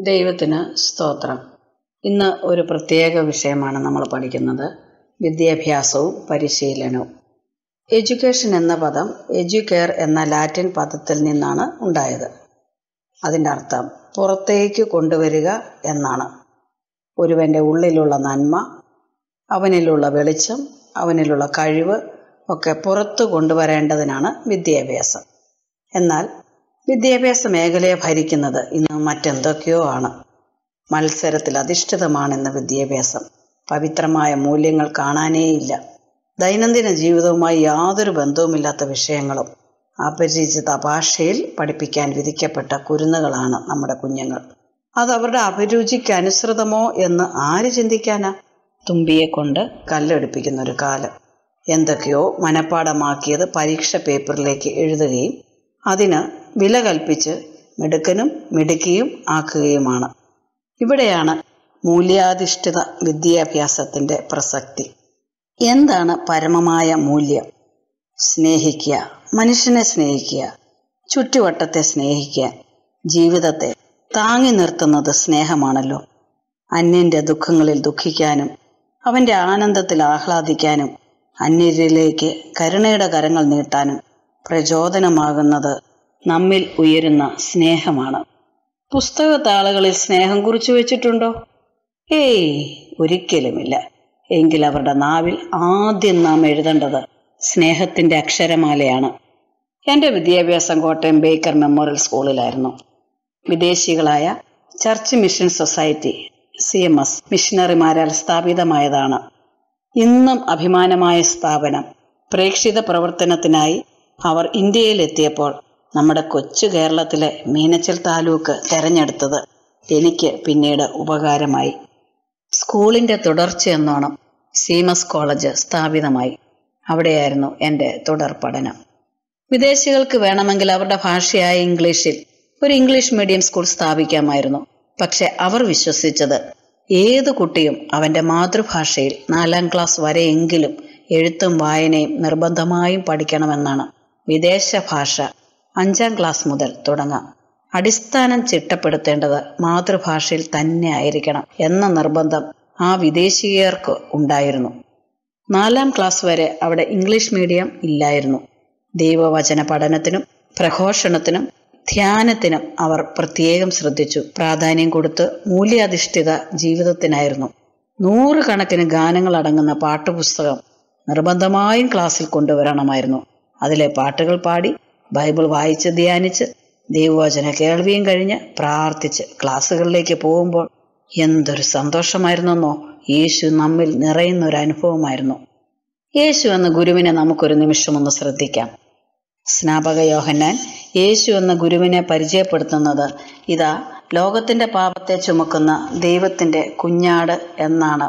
ദൈവത്തിന് സ്തോത്രം ഇന്ന് ഒരു പ്രത്യേക വിഷയമാണ് നമ്മൾ പഠിക്കുന്നത് വിദ്യാഭ്യാസവും പരിശീലനവും എഡ്യൂക്കേഷൻ എന്ന പദം എഡ്യൂക്കെയർ എന്ന ലാറ്റിൻ പദത്തിൽ നിന്നാണ് ഉണ്ടായത് അതിൻ്റെ അർത്ഥം പുറത്തേക്ക് കൊണ്ടുവരിക എന്നാണ് ഒരുവൻ്റെ ഉള്ളിലുള്ള നന്മ അവനിലുള്ള വെളിച്ചം അവനിലുള്ള കഴിവ് ഒക്കെ പുറത്തു കൊണ്ടുവരേണ്ടതിനാണ് വിദ്യാഭ്യാസം എന്നാൽ വിദ്യാഭ്യാസ മേഖലയെ ഭരിക്കുന്നത് ഇന്ന് മറ്റെന്തൊക്കെയോ ആണ് മത്സരത്തിൽ അധിഷ്ഠിതമാണ് ഇന്ന് വിദ്യാഭ്യാസം പവിത്രമായ മൂല്യങ്ങൾ കാണാനേയില്ല ദൈനംദിന ജീവിതവുമായി യാതൊരു ബന്ധവുമില്ലാത്ത വിഷയങ്ങളും അപരിചിത ഭാഷയിൽ പഠിപ്പിക്കാൻ വിധിക്കപ്പെട്ട കുരുന്നുകളാണ് നമ്മുടെ കുഞ്ഞുങ്ങൾ അത് അവരുടെ അഭിരുചിക്ക് അനുസൃതമോ എന്ന് ആര് ചിന്തിക്കാനാ തുമ്പിയെ കൊണ്ട് കല്ലെടുപ്പിക്കുന്ന ഒരു കാലം എന്തൊക്കെയോ മനഃപ്പാടമാക്കിയത് പരീക്ഷ പേപ്പറിലേക്ക് എഴുതുകയും അതിന് വില കൽപ്പിച്ച് മിടുക്കനും മിടുക്കിയും ആക്കുകയുമാണ് ഇവിടെയാണ് മൂല്യാധിഷ്ഠിത വിദ്യാഭ്യാസത്തിൻ്റെ പ്രസക്തി എന്താണ് പരമമായ മൂല്യം സ്നേഹിക്കുക മനുഷ്യനെ സ്നേഹിക്കുക ചുറ്റുവട്ടത്തെ സ്നേഹിക്കുക ജീവിതത്തെ താങ്ങി നിർത്തുന്നത് സ്നേഹമാണല്ലോ അന്യന്റെ ദുഃഖങ്ങളിൽ ദുഃഖിക്കാനും അവന്റെ ആനന്ദത്തിൽ ആഹ്ലാദിക്കാനും അന്യരിലേക്ക് കരുണയുടെ കരങ്ങൾ നീട്ടാനും പ്രചോദനമാകുന്നത് നമ്മിൽ ഉയരുന്ന സ്നേഹമാണ് പുസ്തക താളുകളിൽ സ്നേഹം കുറിച്ചു വെച്ചിട്ടുണ്ടോ ഏയ് ഒരിക്കലുമില്ല എങ്കിൽ അവരുടെ നാവിൽ ആദ്യം നാം എഴുതേണ്ടത് സ്നേഹത്തിന്റെ അക്ഷരമാലയാണ് എൻ്റെ വിദ്യാഭ്യാസം കോട്ടയം ബേക്കർ മെമ്മോറിയൽ സ്കൂളിലായിരുന്നു വിദേശികളായ church mission society C M S മിഷണറിമാരാൽ സ്ഥാപിതമായതാണ് ഇന്നും അഭിമാനമായ സ്ഥാപനം പ്രേക്ഷിത പ്രവർത്തനത്തിനായി അവർ ഇന്ത്യയിലെത്തിയപ്പോൾ നമ്മുടെ കൊച്ചു കേരളത്തിലെ മീനച്ചൽ താലൂക്ക് തെരഞ്ഞെടുത്തത് എനിക്ക് പിന്നീട് ഉപകാരമായി സ്കൂളിന്റെ തുടർച്ചയെന്നോണം സീമസ് കോളേജ് സ്ഥാപിതമായി അവിടെയായിരുന്നു എൻ്റെ തുടർ പഠനം വിദേശികൾക്ക് വേണമെങ്കിൽ അവരുടെ ഭാഷയായ ഇംഗ്ലീഷിൽ ഒരു ഇംഗ്ലീഷ് മീഡിയം സ്കൂൾ സ്ഥാപിക്കാമായിരുന്നു പക്ഷെ അവർ വിശ്വസിച്ചത് ഏത് കുട്ടിയും അവന്റെ മാതൃഭാഷയിൽ നാലാം ക്ലാസ് വരെയെങ്കിലും എഴുത്തും വായനയും നിർബന്ധമായും പഠിക്കണമെന്നാണ് വിദേശ ഭാഷ അഞ്ചാം ക്ലാസ് മുതൽ തുടങ്ങാം അടിസ്ഥാനം ചിട്ടപ്പെടുത്തേണ്ടത് മാതൃഭാഷയിൽ തന്നെ ആയിരിക്കണം എന്ന നിർബന്ധം ആ വിദേശീയർക്ക് ഉണ്ടായിരുന്നു നാലാം ക്ലാസ് വരെ അവിടെ ഇംഗ്ലീഷ് മീഡിയം ഇല്ലായിരുന്നു ദൈവവചന പഠനത്തിനും പ്രഘോഷണത്തിനും ധ്യാനത്തിനും അവർ പ്രത്യേകം ശ്രദ്ധിച്ചു പ്രാധാന്യം കൊടുത്ത് മൂല്യാധിഷ്ഠിത ജീവിതത്തിനായിരുന്നു നൂറുകണക്കിന് ഗാനങ്ങൾ അടങ്ങുന്ന പാട്ടുപുസ്തകം നിർബന്ധമായും ക്ലാസ്സിൽ കൊണ്ടുവരണമായിരുന്നു അതിലെ പാട്ടുകൾ പാടി ബൈബിൾ വായിച്ച് ധ്യാനിച്ച് ദൈവവചന കേൾവിയും കഴിഞ്ഞ് പ്രാർത്ഥിച്ച് ക്ലാസ്സുകളിലേക്ക് പോകുമ്പോൾ എന്തൊരു സന്തോഷമായിരുന്നെന്നോ യേശു നമ്മിൽ നിറയുന്ന ഒരു അനുഭവമായിരുന്നു യേശു എന്ന ഗുരുവിനെ നമുക്കൊരു നിമിഷം ഒന്ന് ശ്രദ്ധിക്കാം സ്നാപക യോഹന്നാൻ യേശു എന്ന ഗുരുവിനെ പരിചയപ്പെടുത്തുന്നത് ഇതാ ലോകത്തിന്റെ പാപത്തെ ചുമക്കുന്ന ദൈവത്തിന്റെ കുഞ്ഞാട് എന്നാണ്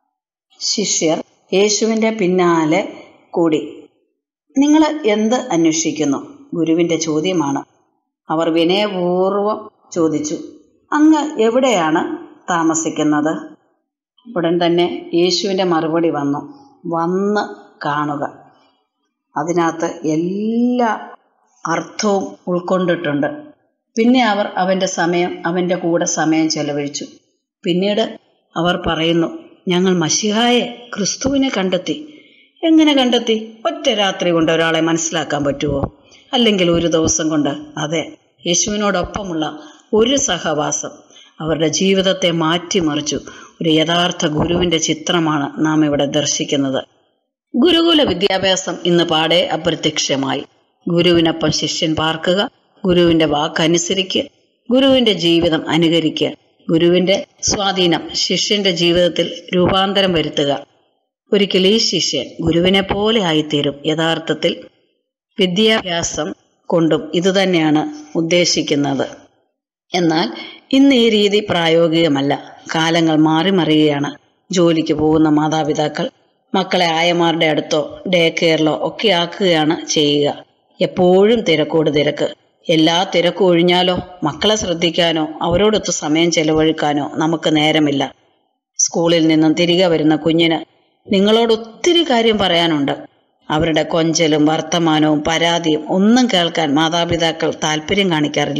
ശിഷ്യർ യേശുവിന്റെ പിന്നാലെ കൂടി നിങ്ങൾ എന്ത് അന്വേഷിക്കുന്നു ഗുരുവിന്റെ ചോദ്യമാണ് അവർ വിനയപൂർവം ചോദിച്ചു അങ്ങ് എവിടെയാണ് താമസിക്കുന്നത് ഉടൻ തന്നെ യേശുവിൻ്റെ മറുപടി വന്നു വന്ന് കാണുക അതിനകത്ത് എല്ലാ അർത്ഥവും ഉൾക്കൊണ്ടിട്ടുണ്ട് പിന്നെ അവർ അവൻ്റെ സമയം അവൻ്റെ കൂടെ സമയം ചെലവഴിച്ചു പിന്നീട് അവർ പറയുന്നു ഞങ്ങൾ മഷിഹായെ ക്രിസ്തുവിനെ കണ്ടെത്തി എങ്ങനെ കണ്ടെത്തി ഒറ്റ രാത്രി കൊണ്ട് ഒരാളെ മനസ്സിലാക്കാൻ പറ്റുമോ അല്ലെങ്കിൽ ഒരു ദിവസം കൊണ്ട് അതെ യേശുവിനോടൊപ്പമുള്ള ഒരു സഹവാസം അവരുടെ ജീവിതത്തെ മാറ്റിമറിച്ചു ഒരു യഥാർത്ഥ ഗുരുവിന്റെ ചിത്രമാണ് നാം ഇവിടെ ദർശിക്കുന്നത് ഗുരുകുല വിദ്യാഭ്യാസം ഇന്ന് പാടെ അപ്രത്യക്ഷമായി ഗുരുവിനൊപ്പം ശിഷ്യൻ പാർക്കുക ഗുരുവിന്റെ വാക്കനുസരിക്കുക ഗുരുവിന്റെ ജീവിതം അനുകരിക്കുക ഗുരുവിന്റെ സ്വാധീനം ശിഷ്യന്റെ ജീവിതത്തിൽ രൂപാന്തരം വരുത്തുക ഒരിക്കൽ ഈ ശിഷ്യൻ ഗുരുവിനെ പോലെ ആയിത്തീരും യഥാർത്ഥത്തിൽ വിദ്യാഭ്യാസം കൊണ്ടും ഇതുതന്നെയാണ് ഉദ്ദേശിക്കുന്നത് എന്നാൽ ഇന്ന് ഈ രീതി പ്രായോഗികമല്ല കാലങ്ങൾ മാറി മറിയുകയാണ് ജോലിക്ക് പോകുന്ന മാതാപിതാക്കൾ മക്കളെ ആയമാരുടെ അടുത്തോ ഡേ കെയറിലോ ഒക്കെ ആക്കുകയാണ് ചെയ്യുക എപ്പോഴും തിരക്കോട് തിരക്ക് എല്ലാ തിരക്കും ഒഴിഞ്ഞാലോ മക്കളെ ശ്രദ്ധിക്കാനോ അവരോടൊത്ത് സമയം ചെലവഴിക്കാനോ നമുക്ക് നേരമില്ല സ്കൂളിൽ നിന്നും തിരികെ വരുന്ന കുഞ്ഞിന് നിങ്ങളോട് ഒത്തിരി കാര്യം പറയാനുണ്ട് അവരുടെ കൊഞ്ചലും വർത്തമാനവും പരാതിയും ഒന്നും കേൾക്കാൻ മാതാപിതാക്കൾ താല്പര്യം കാണിക്കാറില്ല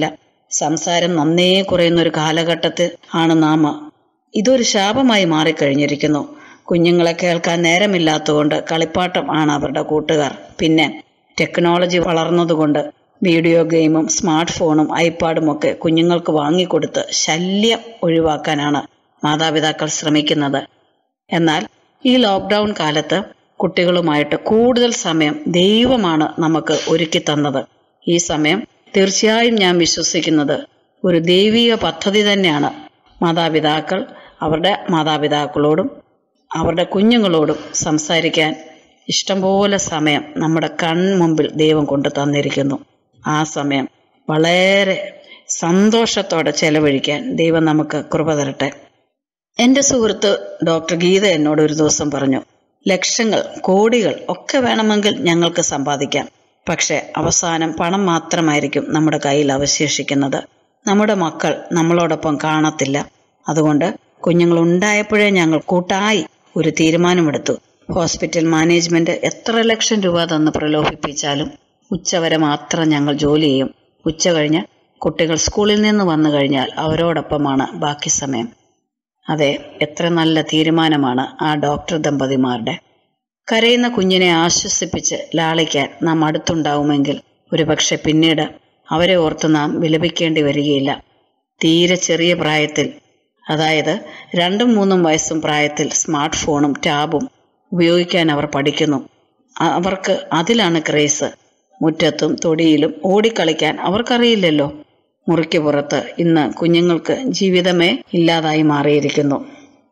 സംസാരം നന്നേ കുറയുന്ന ഒരു കാലഘട്ടത്തിൽ ആണ് നാം ഇതൊരു ശാപമായി മാറിക്കഴിഞ്ഞിരിക്കുന്നു കുഞ്ഞുങ്ങളെ കേൾക്കാൻ നേരമില്ലാത്തതുകൊണ്ട് കളിപ്പാട്ടം ആണ് അവരുടെ കൂട്ടുകാർ പിന്നെ ടെക്നോളജി വളർന്നതുകൊണ്ട് വീഡിയോ ഗെയിമും സ്മാർട്ട് ഫോണും ഐപാഡും ഒക്കെ കുഞ്ഞുങ്ങൾക്ക് വാങ്ങിക്കൊടുത്ത് ശല്യം ഒഴിവാക്കാനാണ് മാതാപിതാക്കൾ ശ്രമിക്കുന്നത് എന്നാൽ ഈ ലോക്ക്ഡൗൺ കാലത്ത് കുട്ടികളുമായിട്ട് കൂടുതൽ സമയം ദൈവമാണ് നമുക്ക് ഒരുക്കി തന്നത് ഈ സമയം തീർച്ചയായും ഞാൻ വിശ്വസിക്കുന്നത് ഒരു ദൈവിക പദ്ധതി തന്നെയാണ് മാതാപിതാക്കൾ അവരുടെ മാതാപിതാക്കളോടും അവരുടെ കുഞ്ഞുങ്ങളോടും സംസാരിക്കാൻ ഇഷ്ടംപോലെ സമയം നമ്മുടെ കൺമുമ്പിൽ ദൈവം കൊണ്ടു തന്നിരിക്കുന്നു ആ സമയം വളരെ സന്തോഷത്തോടെ ചെലവഴിക്കാൻ ദൈവം നമുക്ക് കൃപ തരട്ടെ എൻ്റെ സുഹൃത്ത് ഡോക്ടർ ഗീത എന്നോട് ഒരു ദിവസം പറഞ്ഞു ലക്ഷങ്ങൾ കോടികൾ ഒക്കെ വേണമെങ്കിൽ ഞങ്ങൾക്ക് സമ്പാദിക്കാം പക്ഷെ അവസാനം പണം മാത്രമായിരിക്കും നമ്മുടെ കയ്യിൽ അവശേഷിക്കുന്നത് നമ്മുടെ മക്കൾ നമ്മളോടൊപ്പം കാണത്തില്ല അതുകൊണ്ട് കുഞ്ഞുങ്ങൾ ഉണ്ടായപ്പോഴേ ഞങ്ങൾ കൂട്ടായി ഒരു തീരുമാനമെടുത്തു ഹോസ്പിറ്റൽ മാനേജ്മെന്റ് എത്ര ലക്ഷം രൂപ തന്ന് പ്രലോഭിപ്പിച്ചാലും ഉച്ചവരെ മാത്രം ഞങ്ങൾ ജോലി ചെയ്യും ഉച്ച കഴിഞ്ഞ് കുട്ടികൾ സ്കൂളിൽ നിന്ന് വന്നു കഴിഞ്ഞാൽ അവരോടൊപ്പമാണ് ബാക്കി സമയം അതെ എത്ര നല്ല തീരുമാനമാണ് ആ ഡോക്ടർ ദമ്പതിമാരുടെ കരയുന്ന കുഞ്ഞിനെ ആശ്വസിപ്പിച്ച് ലാളിക്കാൻ നാം അടുത്തുണ്ടാവുമെങ്കിൽ ഒരുപക്ഷെ പിന്നീട് അവരെ ഓർത്ത് നാം വിലപിക്കേണ്ടി വരികയില്ല തീരെ ചെറിയ പ്രായത്തിൽ അതായത് രണ്ടും മൂന്നും വയസ്സും പ്രായത്തിൽ സ്മാർട്ട് ഫോണും ടാബും ഉപയോഗിക്കാൻ അവർ പഠിക്കുന്നു അവർക്ക് അതിലാണ് ക്രേസ് മുറ്റത്തും തൊടിയിലും ഓടിക്കളിക്കാൻ അവർക്കറിയില്ലല്ലോ മുറിക്ക് പുറത്ത് ഇന്ന് കുഞ്ഞുങ്ങൾക്ക് ജീവിതമേ ഇല്ലാതായി മാറിയിരിക്കുന്നു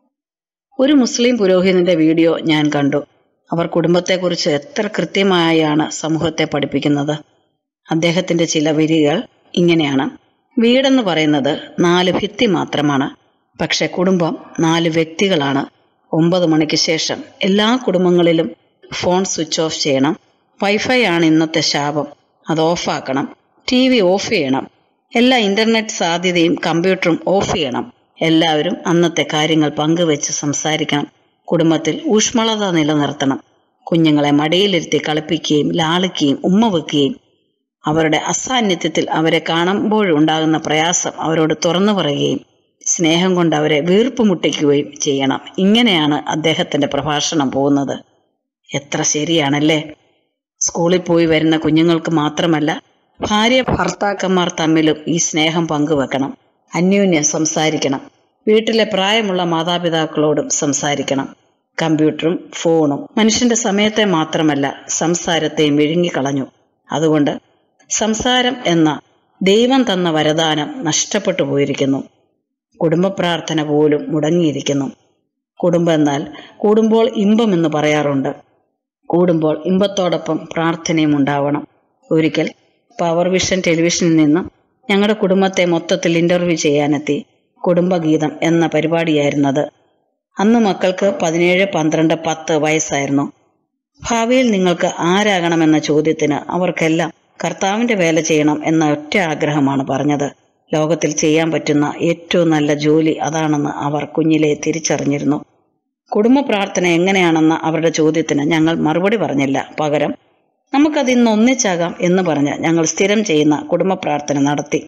ഒരു മുസ്ലിം പുരോഹിതന്റെ വീഡിയോ ഞാൻ കണ്ടു അവർ കുടുംബത്തെക്കുറിച്ച് എത്ര കൃത്യമായാണ് സമൂഹത്തെ പഠിപ്പിക്കുന്നത് അദ്ദേഹത്തിന്റെ ചില വരികൾ ഇങ്ങനെയാണ് വീടെന്ന് പറയുന്നത് നാല് ഭിത്തി മാത്രമാണ് പക്ഷെ കുടുംബം നാല് വ്യക്തികളാണ് ഒമ്പത് മണിക്ക് ശേഷം എല്ലാ കുടുംബങ്ങളിലും ഫോൺ സ്വിച്ച് ഓഫ് ചെയ്യണം വൈഫൈ ആണ് ഇന്നത്തെ ശാപം അത് ഓഫാക്കണം ടി വി ഓഫ് ചെയ്യണം എല്ലാ ഇന്റർനെറ്റ് സാധ്യതയും കമ്പ്യൂട്ടറും ഓഫ് ചെയ്യണം എല്ലാവരും അന്നത്തെ കാര്യങ്ങൾ പങ്കുവെച്ച് സംസാരിക്കണം കുടുംബത്തിൽ ഊഷ്മളത നിലനിർത്തണം കുഞ്ഞുങ്ങളെ മടിയിലിരുത്തി കളിപ്പിക്കുകയും ലാളിക്കുകയും ഉമ്മ വെക്കുകയും അവരുടെ അസാന്നിധ്യത്തിൽ അവരെ കാണുമ്പോഴുണ്ടാകുന്ന പ്രയാസം അവരോട് തുറന്നു പറയുകയും സ്നേഹം കൊണ്ട് അവരെ വീർപ്പ് മുട്ടിക്കുകയും ചെയ്യണം ഇങ്ങനെയാണ് അദ്ദേഹത്തിന്റെ പ്രഭാഷണം പോകുന്നത് എത്ര ശരിയാണല്ലേ സ്കൂളിൽ പോയി വരുന്ന കുഞ്ഞുങ്ങൾക്ക് മാത്രമല്ല ഭാര്യ ഭർത്താക്കന്മാർ തമ്മിലും ഈ സ്നേഹം പങ്കുവെക്കണം അന്യോന്യം സംസാരിക്കണം വീട്ടിലെ പ്രായമുള്ള മാതാപിതാക്കളോടും സംസാരിക്കണം കമ്പ്യൂട്ടറും ഫോണും മനുഷ്യന്റെ സമയത്തെ മാത്രമല്ല സംസാരത്തെയും വിഴുങ്ങിക്കളഞ്ഞു അതുകൊണ്ട് സംസാരം എന്ന ദൈവം തന്ന വരദാനം നഷ്ടപ്പെട്ടു പോയിരിക്കുന്നു കുടുംബ പ്രാർത്ഥന പോലും മുടങ്ങിയിരിക്കുന്നു കുടുംബം എന്നാൽ കൂടുമ്പോൾ ഇമ്പം എന്ന് പറയാറുണ്ട് കൂടുമ്പോൾ ഇമ്പത്തോടൊപ്പം പ്രാർത്ഥനയും ഉണ്ടാവണം ഒരിക്കൽ പവർ വിഷൻ ടെലിവിഷനിൽ നിന്നും ഞങ്ങളുടെ കുടുംബത്തെ മൊത്തത്തിൽ ഇന്റർവ്യൂ ചെയ്യാനെത്തി കുടുംബഗീതം എന്ന പരിപാടിയായിരുന്നത് അന്ന് മക്കൾക്ക് പതിനേഴ് പന്ത്രണ്ട് പത്ത് വയസ്സായിരുന്നു ഭാവിയിൽ നിങ്ങൾക്ക് ആരാകണമെന്ന ചോദ്യത്തിന് അവർക്കെല്ലാം കർത്താവിന്റെ വേല ചെയ്യണം എന്ന ഒറ്റ ആഗ്രഹമാണ് പറഞ്ഞത് ലോകത്തിൽ ചെയ്യാൻ പറ്റുന്ന ഏറ്റവും നല്ല ജോലി അതാണെന്ന് അവർ കുഞ്ഞിലെ തിരിച്ചറിഞ്ഞിരുന്നു കുടുംബ പ്രാർത്ഥന എങ്ങനെയാണെന്ന അവരുടെ ചോദ്യത്തിന് ഞങ്ങൾ മറുപടി പറഞ്ഞില്ല പകരം നമുക്കത് ഇന്ന് ഒന്നിച്ചാകാം എന്ന് പറഞ്ഞ് ഞങ്ങൾ സ്ഥിരം ചെയ്യുന്ന കുടുംബ പ്രാർത്ഥന നടത്തി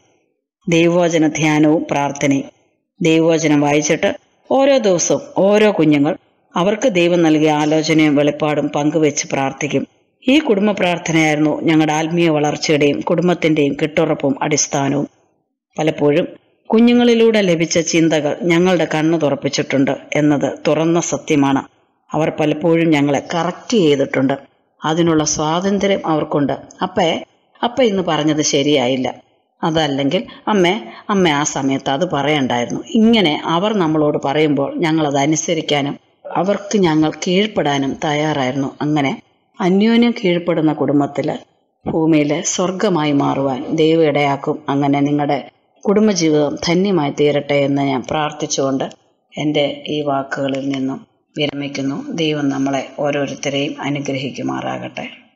ദൈവവചന ധ്യാനവും പ്രാർത്ഥനയും ദൈവവചനം വായിച്ചിട്ട് ഓരോ ദിവസവും ഓരോ കുഞ്ഞുങ്ങൾ അവർക്ക് ദൈവം നൽകിയ ആലോചനയും വെളിപ്പാടും പങ്കുവെച്ച് പ്രാർത്ഥിക്കും ഈ കുടുംബ പ്രാർത്ഥനയായിരുന്നു ഞങ്ങളുടെ ആത്മീയ വളർച്ചയുടെയും കുടുംബത്തിന്റെയും കെട്ടുറപ്പും അടിസ്ഥാനവും പലപ്പോഴും കുഞ്ഞുങ്ങളിലൂടെ ലഭിച്ച ചിന്തകൾ ഞങ്ങളുടെ കണ്ണു തുറപ്പിച്ചിട്ടുണ്ട് എന്നത് തുറന്ന സത്യമാണ് അവർ പലപ്പോഴും ഞങ്ങളെ കറക്റ്റ് ചെയ്തിട്ടുണ്ട് അതിനുള്ള സ്വാതന്ത്ര്യം അവർക്കുണ്ട് അപ്പേ അപ്പ ഇന്ന് പറഞ്ഞത് ശരിയായില്ല അതല്ലെങ്കിൽ അമ്മേ അമ്മ ആ സമയത്ത് അത് പറയണ്ടായിരുന്നു ഇങ്ങനെ അവർ നമ്മളോട് പറയുമ്പോൾ ഞങ്ങൾ അത് അനുസരിക്കാനും അവർക്ക് ഞങ്ങൾ കീഴ്പ്പെടാനും തയ്യാറായിരുന്നു അങ്ങനെ അന്യോന്യം കീഴ്പ്പെടുന്ന കുടുംബത്തിൽ ഭൂമിയിലെ സ്വർഗമായി മാറുവാൻ ദൈവം ഇടയാക്കും അങ്ങനെ നിങ്ങളുടെ കുടുംബജീവിതം ധന്യമായി തീരട്ടെ എന്ന് ഞാൻ പ്രാർത്ഥിച്ചുകൊണ്ട് എൻ്റെ ഈ വാക്കുകളിൽ നിന്നും വിരമിക്കുന്നു ദൈവം നമ്മളെ ഓരോരുത്തരെയും അനുഗ്രഹിക്കുമാറാകട്ടെ